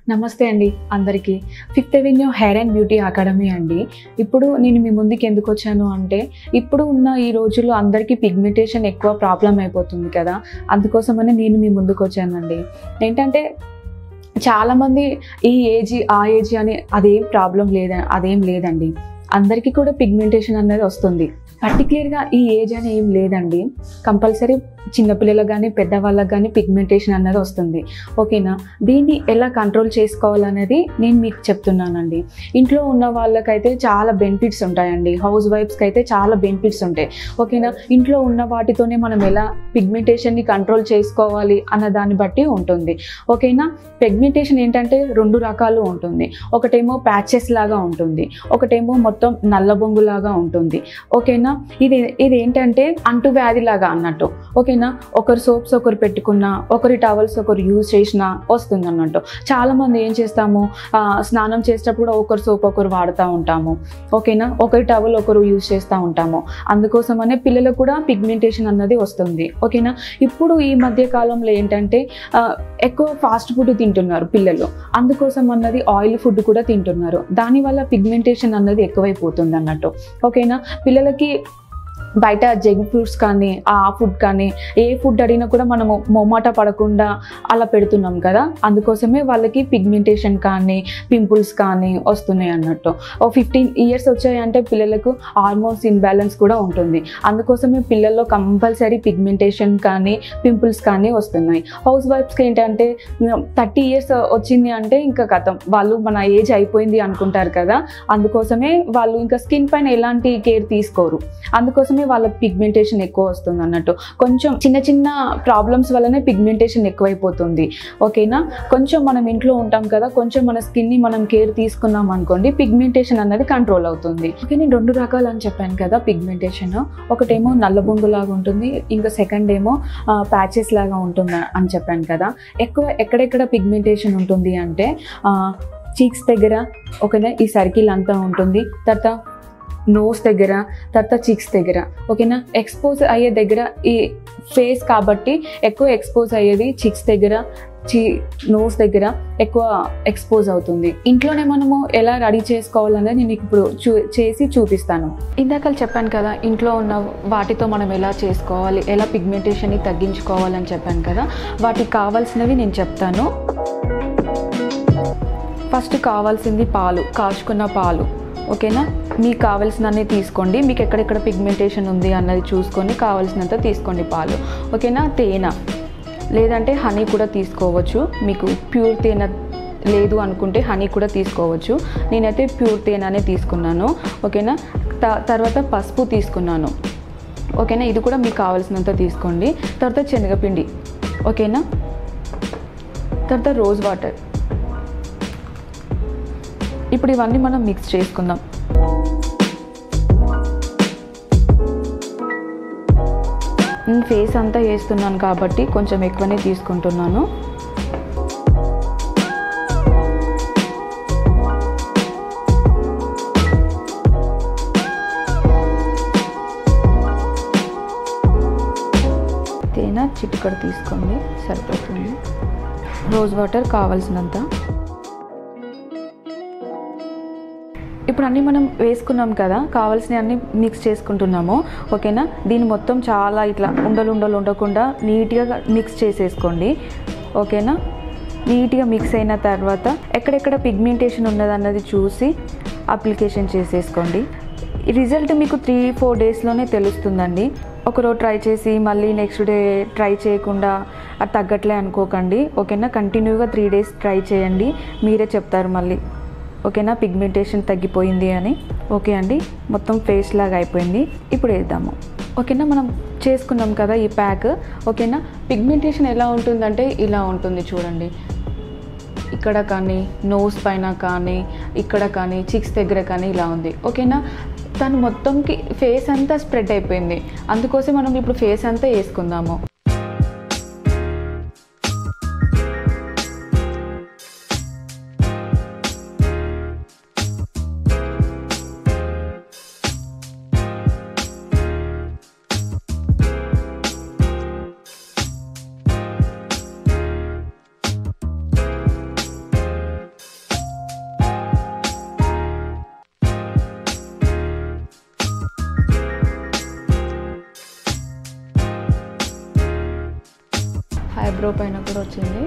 నమస్తే అండి అందరికీ fifth avenue hair and beauty academy అండి ఇప్పుడు నేను మీ ముందుకు ఎందుకు వచ్చాను అంటే ఇప్పుడు ఉన్న ఈ రోజుల్లో అందరికీ పిగ్మెంటేషన్ ఎక్కువ ప్రాబ్లం అయిపోతుంది కదా అందుకోసమని నేను మీ ముందుకు వచ్చానండి ఏంటంటే చాలామంది ఈ ఏజ్ ఆ ఏజ్ అని అదేం ప్రాబ్లం లేద అదేం లేదండి అందరికీ కూడా పిగ్మెంటేషన్ అనేది వస్తుంది పర్టికులర్గా ఈ ఏజ్ అని ఏం లేదండి కంపల్సరీ చిన్నపిల్లలకు కానీ పెద్దవాళ్ళకి కానీ పిగ్మెంటేషన్ అనేది వస్తుంది ఓకేనా దీన్ని ఎలా కంట్రోల్ చేసుకోవాలనేది నేను మీకు చెప్తున్నానండి ఇంట్లో ఉన్న వాళ్ళకైతే చాలా బెనిఫిట్స్ ఉంటాయండి హౌస్ వైఫ్స్కి అయితే చాలా బెనిఫిట్స్ ఉంటాయి ఓకేనా ఇంట్లో ఉన్న వాటితోనే మనం ఎలా పిగ్మెంటేషన్ని కంట్రోల్ చేసుకోవాలి అన్న దాన్ని బట్టి ఉంటుంది ఓకేనా పిగ్మెంటేషన్ ఏంటంటే రెండు రకాలు ఉంటుంది ఒకటేమో ప్యాచెస్ లాగా ఉంటుంది ఒకటేమో మొత్తం నల్ల బొంగు లాగా ఉంటుంది ఓకేనా ఇది ఇది ఏంటంటే అంటు వ్యాధి లాగా అన్నట్టు ఓకేనా ఒకరు సోప్స్ ఒకరు పెట్టుకున్నా ఒకరి టవల్స్ ఒకరు యూజ్ చేసినా వస్తుంది అన్నట్టు చాలామంది ఏం చేస్తాము ఆ, స్నానం చేసేటప్పుడు ఒకరు సోప్ ఒకరు వాడుతూ ఉంటాము ఓకేనా ఒకరి టవల్ ఒకరు యూజ్ చేస్తూ ఉంటాము అందుకోసమనే పిల్లలకు కూడా పిగ్మెంటేషన్ అన్నది వస్తుంది ఓకేనా ఇప్పుడు ఈ మధ్య కాలంలో ఏంటంటే ఆ, ఎక్కువ ఫాస్ట్ ఫుడ్ తింటున్నారు పిల్లలు అందుకోసం అన్నది ఆయిల్ ఫుడ్ కూడా తింటున్నారు దానివల్ల పిగ్మెంటేషన్ అన్నది ఎక్కువైపోతుంది అన్నట్టు ఓకేనా పిల్లలకి బయట జంక్ ఫుడ్స్ కానీ ఆ ఫుడ్ కానీ ఏ ఫుడ్ అడిగినా కూడా మనము మొమ్మాట పడకుండా అలా పెడుతున్నాం కదా అందుకోసమే వాళ్ళకి పిగ్మెంటేషన్ కానీ పింపుల్స్ కానీ వస్తున్నాయి అన్నట్టు ఓ ఫిఫ్టీన్ ఇయర్స్ వచ్చాయంటే పిల్లలకు హార్మోన్స్ ఇన్బ్యాలెన్స్ కూడా ఉంటుంది అందుకోసమే పిల్లల్లో కంపల్సరీ పిగ్మెంటేషన్ కానీ పింపుల్స్ కానీ వస్తున్నాయి హౌస్ వైఫ్స్కి ఏంటంటే థర్టీ ఇయర్స్ వచ్చింది అంటే ఇంకా కథం వాళ్ళు మన ఏజ్ అయిపోయింది అనుకుంటారు కదా అందుకోసమే వాళ్ళు ఇంకా స్కిన్ పైన ఎలాంటి కేర్ తీసుకోరు అందుకోసమే వాళ్ళకి పిగ్మెంటేషన్ ఎక్కువ వస్తుంది అన్నట్టు కొంచెం చిన్న చిన్న ప్రాబ్లమ్స్ వల్లనే పిగ్మెంటేషన్ ఎక్కువైపోతుంది ఓకేనా కొంచెం మనం ఇంట్లో ఉంటాం కదా కొంచెం మన స్కిన్ని మనం కేర్ తీసుకున్నాం అనుకోండి పిగ్మెంటేషన్ అన్నది కంట్రోల్ అవుతుంది ఓకే నేను రెండు రకాలు అని చెప్పాను కదా పిగ్మెంటేషన్ ఒకటేమో నల్ల బొంగు లాగా ఉంటుంది ఇంకా సెకండ్ ఏమో ప్యాచెస్ లాగా ఉంటుంది అని చెప్పాను కదా ఎక్కువ ఎక్కడెక్కడ పిగ్మెంటేషన్ ఉంటుంది అంటే చీక్స్ దగ్గర ఓకేనా ఈ సర్కిల్ అంతా ఉంటుంది తర్వాత నోస్ దగ్గర తర్వాత చిక్స్ దగ్గర ఓకేనా ఎక్స్పోజ్ అయ్యే దగ్గర ఈ ఫేస్ కాబట్టి ఎక్కువ ఎక్స్పోజ్ అయ్యేది చిక్స్ దగ్గర చి నోస్ దగ్గర ఎక్కువ ఎక్స్పోజ్ అవుతుంది ఇంట్లోనే మనము ఎలా రెడీ చేసుకోవాలనేది నేను ఇప్పుడు చూ చేసి చూపిస్తాను ఇందాక చెప్పాను కదా ఇంట్లో ఉన్న వాటితో మనం ఎలా చేసుకోవాలి ఎలా పిగ్మెంటేషన్ని తగ్గించుకోవాలని చెప్పాను కదా వాటికి కావాల్సినవి నేను చెప్తాను ఫస్ట్ కావాల్సింది పాలు కాచుకున్న పాలు ఓకేనా మీకు కావాల్సినన్ని తీసుకోండి మీకు ఎక్కడెక్కడ పిగ్మెంటేషన్ ఉంది అన్నది చూసుకొని కావాల్సినంత తీసుకోండి పాలు ఓకేనా తేనె లేదంటే హనీ కూడా తీసుకోవచ్చు మీకు ప్యూర్ తేనె లేదు అనుకుంటే హనీ కూడా తీసుకోవచ్చు నేనైతే ప్యూర్ తేనెనే తీసుకున్నాను ఓకేనా త- తర్వాత పసుపు తీసుకున్నాను ఓకేనా ఇది కూడా మీకు కావాల్సినంత తీసుకోండి తర్వాత శనగపిండి ఓకేనా తర్వాత రోజ్ వాటర్ ఇప్పుడు ఇవన్నీ మనం మిక్స్ చేసుకుందాం నేను ఫేస్ అంతా వేస్తున్నాను కాబట్టి కొంచెం ఎక్కువనే తీసుకుంటున్నాను తేనె చిటికడ తీసుకోండి సరిపోతుంది రోజ్ వాటర్ కావాల్సినంత ఇప్పుడు అన్నీ మనం వేసుకున్నాం కదా కావాల్సిన అన్ని మిక్స్ చేసుకుంటున్నాము ఓకేనా దీన్ని మొత్తం చాలా ఇట్లా ఉండలు ఉండలు ఉండకుండా నీట్గా మిక్స్ చేసేసుకోండి ఓకేనా నీట్గా మిక్స్ అయిన తర్వాత ఎక్కడెక్కడ పిగ్మెంటేషన్ ఉన్నదన్నది చూసి అప్లికేషన్ చేసేసుకోండి ఈ రిజల్ట్ మీకు త్రీ ఫోర్ డేస్లోనే తెలుస్తుందండి ఒకరోజు ట్రై చేసి మళ్ళీ నెక్స్ట్ డే ట్రై చేయకుండా అది తగ్గట్లే అనుకోకండి ఓకేనా కంటిన్యూగా త్రీ డేస్ ట్రై చేయండి మీరే చెప్తారు మళ్ళీ ఓకేనా పిగ్మెంటేషన్ తగ్గిపోయింది అని ఓకే అండి మొత్తం ఫేస్ లాగా అయిపోయింది ఇప్పుడు వేద్దాము ఓకేనా మనం చేసుకున్నాం కదా ఈ ప్యాక్ ఓకేనా పిగ్మెంటేషన్ ఎలా ఉంటుందంటే ఇలా ఉంటుంది చూడండి ఇక్కడ కానీ నోస్ పైన కానీ ఇక్కడ కానీ చిక్స్ దగ్గర కానీ ఇలా ఉంది ఓకేనా తను మొత్తంకి ఫేస్ అంతా స్ప్రెడ్ అయిపోయింది అందుకోసం మనం ఇప్పుడు ఫేస్ అంతా వేసుకుందాము ఐబ్రో పైన కూడా వచ్చింది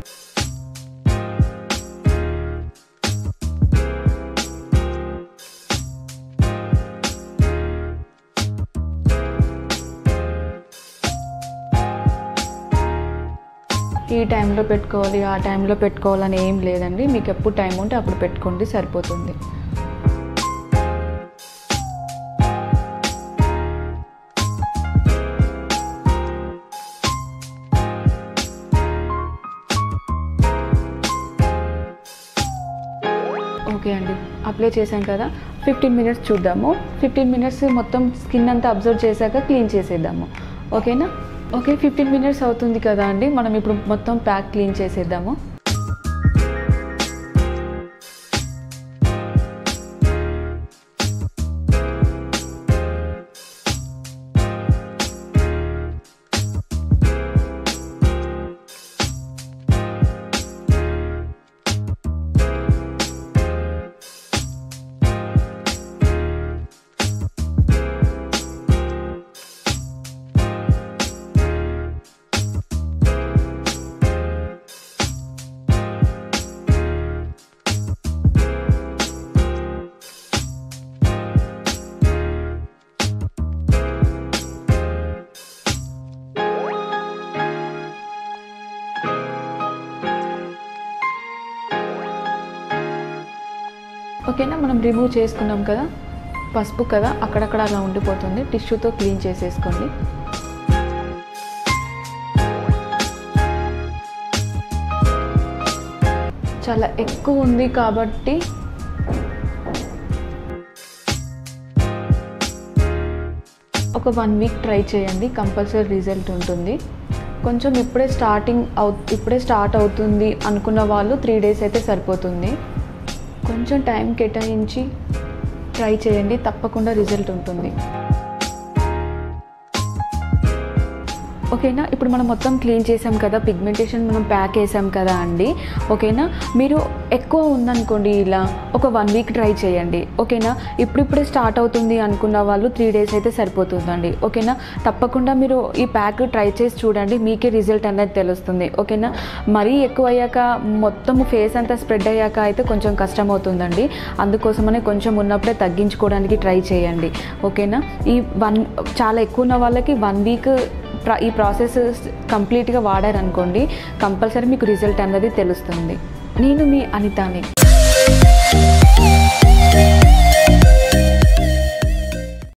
ఈ టైంలో పెట్టుకోవాలి ఆ టైంలో పెట్టుకోవాలని ఏం లేదండి మీకు ఎప్పుడు టైం ఉంటే అప్పుడు పెట్టుకోండి సరిపోతుంది ఓకే అండి అప్లై చేశాం కదా ఫిఫ్టీన్ మినిట్స్ చూద్దాము ఫిఫ్టీన్ మినిట్స్ మొత్తం స్కిన్ అంతా అబ్జర్వ్ చేశాక క్లీన్ చేసేద్దాము ఓకేనా ఓకే ఫిఫ్టీన్ మినిట్స్ అవుతుంది కదా అండి మనం ఇప్పుడు మొత్తం ప్యాక్ క్లీన్ చేసేద్దాము ఓకేనా మనం రిమూవ్ చేసుకున్నాం కదా పసుపు కదా అక్కడక్కడ అలా ఉండిపోతుంది టిష్యూతో క్లీన్ చేసేసుకోండి చాలా ఎక్కువ ఉంది కాబట్టి ఒక వన్ వీక్ ట్రై చేయండి కంపల్సరీ రిజల్ట్ ఉంటుంది కొంచెం ఇప్పుడే స్టార్టింగ్ అవు ఇప్పుడే స్టార్ట్ అవుతుంది అనుకున్న వాళ్ళు త్రీ డేస్ అయితే సరిపోతుంది కొంచెం టైం కేటాయించి ట్రై చేయండి తప్పకుండా రిజల్ట్ ఉంటుంది ఓకేనా ఇప్పుడు మనం మొత్తం క్లీన్ చేసాం కదా పిగ్మెంటేషన్ మనం ప్యాక్ వేసాం కదా అండి ఓకేనా మీరు ఎక్కువ ఉందనుకోండి ఇలా ఒక వన్ వీక్ ట్రై చేయండి ఓకేనా ఇప్పుడిప్పుడే స్టార్ట్ అవుతుంది అనుకున్న వాళ్ళు త్రీ డేస్ అయితే సరిపోతుందండి ఓకేనా తప్పకుండా మీరు ఈ ప్యాక్ ట్రై చేసి చూడండి మీకే రిజల్ట్ అనేది తెలుస్తుంది ఓకేనా మరీ ఎక్కువ అయ్యాక మొత్తం ఫేస్ అంతా స్ప్రెడ్ అయ్యాక అయితే కొంచెం కష్టం అవుతుందండి అందుకోసమనే కొంచెం ఉన్నప్పుడే తగ్గించుకోవడానికి ట్రై చేయండి ఓకేనా ఈ వన్ చాలా ఎక్కువ ఉన్న వాళ్ళకి వన్ వీక్ ప్ర- ఈ ప్రాసెస్ కంప్లీట్గా వాడారనుకోండి కంపల్సరీ మీకు రిజల్ట్ అన్నది తెలుస్తుంది నేను మీ అనితాని